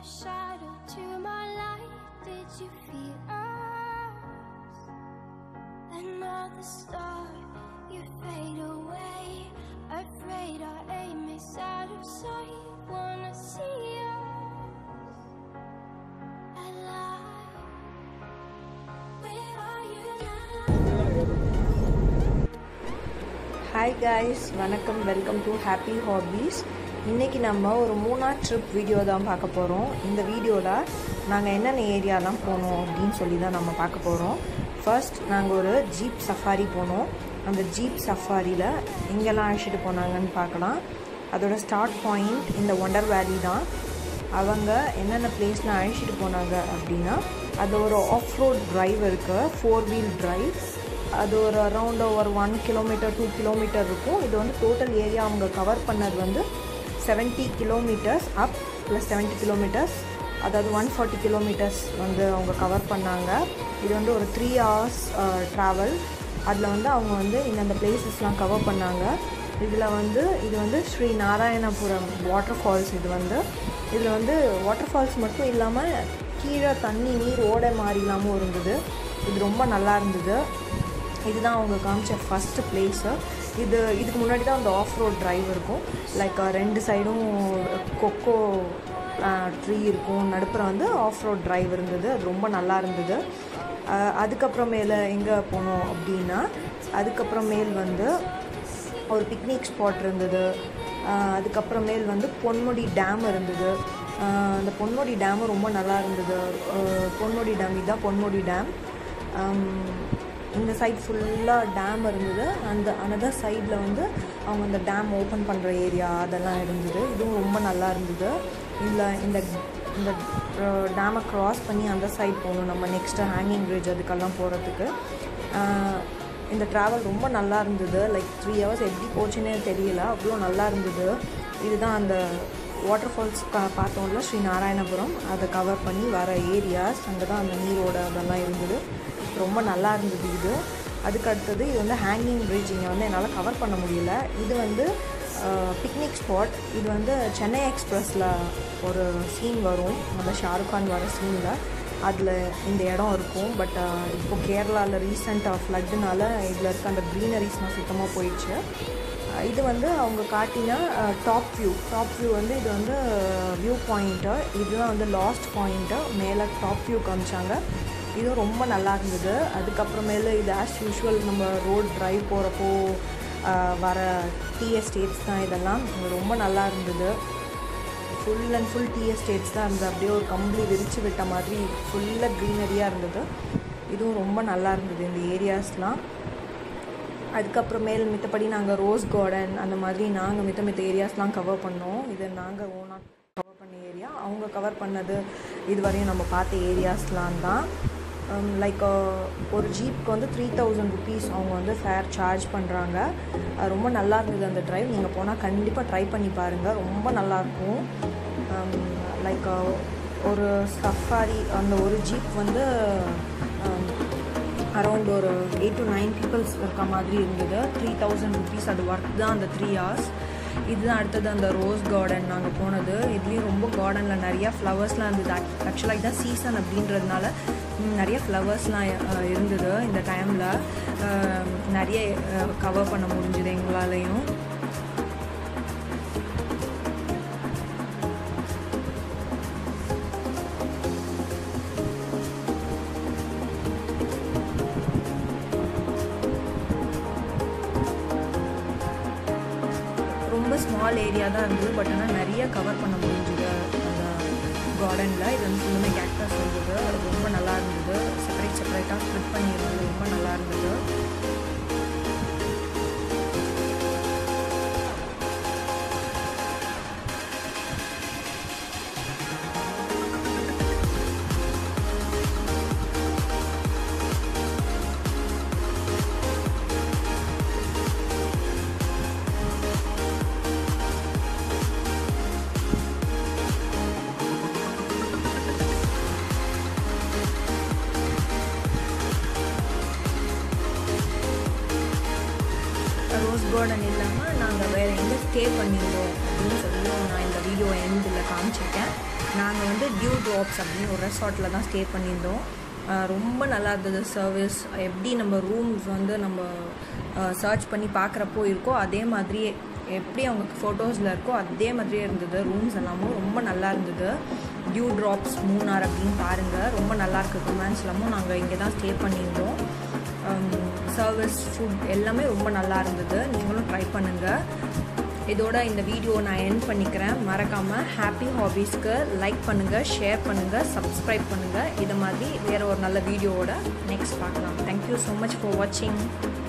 a shadow to my light. Did you feel us? Another star, you fade away. Afraid our aim is out of sight. Wanna see us alive? Where are you now? Hi guys வணக்கம் welcome to happy hobbies இன்றைக்கி நம்ம ஒரு Munnar trip video தான் பார்க்க போகிறோம் இந்த வீடியோவில் நாங்கள் என்னென்ன ஏரியாலாம் போனோம் அப்படின்னு சொல்லி தான் நம்ம பார்க்க போகிறோம் ஃபர்ஸ்ட் நாங்கள் ஒரு ஜீப் சஃபாரி போனோம் அந்த ஜீப் சஃபாரியில் எங்கெல்லாம் அழைச்சிட்டு போனாங்கன்னு பார்க்கலாம் அதோட ஸ்டார்ட் பாயிண்ட் இந்த ஒண்டர் வேலி தான் அவங்க என்னென்ன பிளேஸ்லாம் அழைச்சிட்டு போனாங்க அப்படின்னா அது ஒரு ஆஃப் ரோட் டிரைவ் இருக்குது ஃபோர் வீல் டிரைவ் அது ஒரு அரௌண்ட் ஒரு ஒன் கிலோமீட்டர் டூ கிலோமீட்டர் இருக்கும் இது வந்து டோட்டல் ஏரியா அவங்க கவர் பண்ணது வந்து seventy kilometres up plus seventy kilometres அதாவது ஒன் ஃபார்ட்டி கிலோமீட்டர்ஸ் வந்து அவங்க கவர் பண்ணாங்க இது வந்து ஒரு த்ரீ ஹவர்ஸ் ட்ராவல் அதில் வந்து அவங்க வந்து இந்தந்த பிளேசஸ்லாம் கவர் பண்ணாங்க இதில் வந்து இது வந்து ஸ்ரீ நாராயணபுரம் வாட்டர் ஃபால்ஸ் இது வந்து இதில் வந்து வாட்டர் ஃபால்ஸ் மட்டும் இல்லாமல் கீழே தண்ணி நீர் ஓடை மாதிரிலாமும் இருந்தது இது ரொம்ப நல்லா இருந்தது இதுதான் அவங்க காமிச்ச ஃபஸ்ட்டு பிளேஸு இது இதுக்கு முன்னாடி தான் அந்த ஆஃப் ரோட் டிரைவ் இருக்கும் லைக் ரெண்டு சைடும் கொக்கோ ட்ரீ இருக்கும் நடுப்புற வந்து ஆஃப் ரோட் டிரைவ் இருந்தது அது ரொம்ப நல்லா இருந்தது அஹ் அதுக்கப்புறமேல எங்கே போனோம் அப்படின்னா அதுக்கப்புறமேல் வந்து ஒரு பிக்னிக் ஸ்பாட் இருந்தது அஹ் அதுக்கப்புறமேல் வந்து பொன்முடி டேம் இருந்தது அஹ் அந்த பொன்முடி டேமும் ரொம்ப நல்லா இருந்தது அஹ் பொன்முடி டேம் இதுதான் பொன்முடி டேம் இந்த சைட் ஃபுல்லாக டேம் இருந்தது அந்த அனதர் சைடில் வந்து அவங்க அந்த டேம் ஓப்பன் பண்ணுற ஏரியா அதெல்லாம் இருந்தது இதுவும் ரொம்ப நல்லா இருந்தது இதில் இந்த இந்த டேமை க்ராஸ் பண்ணி அந்த சைட் போகணும் நம்ம நெக்ஸ்ட்டு ஹேங்கிங் பிரிட்ஜ் அதுக்கெல்லாம் போகிறதுக்கு இந்த ட்ராவல் ரொம்ப நல்லா இருந்தது லைக் த்ரீ ஹவர்ஸ் எப்படி போச்சுன்னே தெரியல அவ்வளோ நல்லா இருந்தது இதுதான் அந்த வாட்டர் ஃபால்ஸ் பா பார்த்தோம்ல ஸ்ரீ நாராயணபுரம் அதை கவர் பண்ணி வர ஏரியாஸ் அங்கே தான் அந்த நீரோட அதெல்லாம் இருந்தது ரொம்ப நல்லா இருந்தது இது அதுக்கு அடுத்தது இது வந்து ஹேங்கிங் பிரிட்ஜ் இங்கே வந்து என்னால் கவர் பண்ண முடியல இது வந்து பிக்னிக் ஸ்பாட் இது வந்து சென்னை எக்ஸ்பிரஸில் ஒரு சீன் வரும் அந்த ஷாருக் கான் வர சீனில் அதில் இந்த இடம் இருக்கும் பட் இப்போ கேரளாவில் ரீசெண்டாக ஃப்ளட்டுனால இதில் இருக்க அந்த க்ரீனரிஸ்லாம் சுத்தமாக போயிடுச்சு அஹ் இது வந்து அவங்க காட்டின டாப் வியூ டாப் வியூ வந்து இது வந்து வியூ பாயிண்ட்டு இதுதான் வந்து லாஸ்ட் பாயிண்ட்டு மேலே டாப் வியூ காமிச்சாங்க இதுவும் ரொம்ப நல்லா இருந்தது அதுக்கப்புறமேலு இது ஆஸ் யூஷுவல் நம்ம ரோட் டிரைவ் போகிறப்போ வர டீ எஸ்டேட்ஸ் தான் இதெல்லாம் இது ரொம்ப நல்லா இருந்தது full and full tea estates தான் இருந்தது அப்படியே ஒரு கம்பளி விரித்து விட்ட மாதிரி ஃபுல்லாக க்ரீனரியாக இருந்தது இதுவும் ரொம்ப நல்லா இருந்தது இந்த ஏரியாஸ்லாம் அதுக்கப்புறமேல் மித்தபடி நாங்கள் ரோஸ் கார்டன் அந்த மாதிரி நாங்கள் மித்த மித்த ஏரியாஸ்லாம் கவர் பண்ணோம் இது நாங்கள் ஓனாக கவர் பண்ண ஏரியா அவங்க கவர் பண்ணது இதுவரையும் நம்ம பார்த்த ஏரியாஸ்லாம் தான் லைக் ஒரு ஜீப்க்கு வந்து த்ரீ தௌசண்ட் ருபீஸ் அவங்க வந்து ஃபேர் சார்ஜ் பண்ணுறாங்க ரொம்ப நல்லா இருந்தது அந்த ட்ரைவ் நீங்கள் போனால் கண்டிப்பாக ட்ரை பண்ணி பாருங்கள் ரொம்ப நல்லாயிருக்கும் லைக் ஒரு சஃபாரி அந்த ஒரு ஜீப் வந்து அரௌண்ட் ஒரு எயிட் டு நைன் பீப்புள்ஸ் இருக்க மாதிரி இருந்தது த்ரீ தௌசண்ட் ருபீஸ் அது ஒர்க் தான் அந்த த்ரீ ஹவர்ஸ் இதுதான் அடுத்தது அந்த ரோஸ் கார்டன் நாங்கள் போனது இதுலேயும் ரொம்ப கார்டனில் நிறையா ஃப்ளவர்ஸ்லாம் இருந்தது ஆக்சுவலாக இதுதான் சீசன் அப்படின்றதுனால ம், நிறைய ஃப்ளவர்ஸ்லாம் அஹ், இருந்தது இந்த டைமில் நிறைய கவர் பண்ண முடிஞ்சுது எங்களாலையும் ரொம்ப ஸ்மால் ஏரியா தான் இருந்தது பட் ஆனால் நிறைய கவர் பண்ண முடிஞ்சுது அந்த கார்டனில் இது வந்து ஃபுல்லுமே கேக்டஸ் இருந்தது அது ரொம்ப நல்லா இருந்தது செப்பரேட் செப்பரேட்டாக ஸ்ப்ளிட் பண்ணியிருந்தது ரொம்ப நல்லா இருந்தது கார்டன் இல்லாமல் நாங்கள் வேறு எங்கே ஸ்டே பண்ணியிருந்தோம் அப்படின்னு சொல்லி நான் இந்த வீடியோ எண்டில் காமிச்சிருக்கேன் நாங்கள் வந்து டியூ ட்ராப்ஸ் அப்படின்னு ஒரு ரெசார்ட்டில் தான் ஸ்டே பண்ணியிருந்தோம் அஹ் ரொம்ப நல்லா இருந்தது சர்வீஸ் எப்படி நம்ம ரூம்ஸ் வந்து நம்ம சர்ச் பண்ணி பார்க்குறப்போ இருக்கோ அதே மாதிரியே எப்படி அவங்க ஃபோட்டோஸில் இருக்கோ அதே மாதிரியே இருந்தது ரூம்ஸ் எல்லாமும் ரொம்ப நல்லா இருந்தது டியூ ட்ராப்ஸ் மூணார் அப்படின்னு பாருங்கள் ரொம்ப நல்லா இருக்குது ரொமான்ஸ் எல்லாமும் நாங்கள் இங்கே தான் ஸ்டே பண்ணியிருந்தோம் சர்வீஸ் ஃபுட் எல்லாமே ரொம்ப நல்லா இருந்தது நீங்களும் ட்ரை பண்ணுங்கள் இதோட இந்த வீடியோ நான் என் பண்ணிக்கிறேன் மறக்காமல் ஹாப்பி ஹாபீஸ்க்கு லைக் பண்ணுங்கள் ஷேர் பண்ணுங்கள் சப்ஸ்கிரைப் பண்ணுங்கள் இது மாதிரி வேறு ஒரு நல்ல வீடியோவோட நெக்ஸ்ட் பார்க்கலாம் தேங்க்யூ ஸோ மச் ஃபார் வாட்சிங்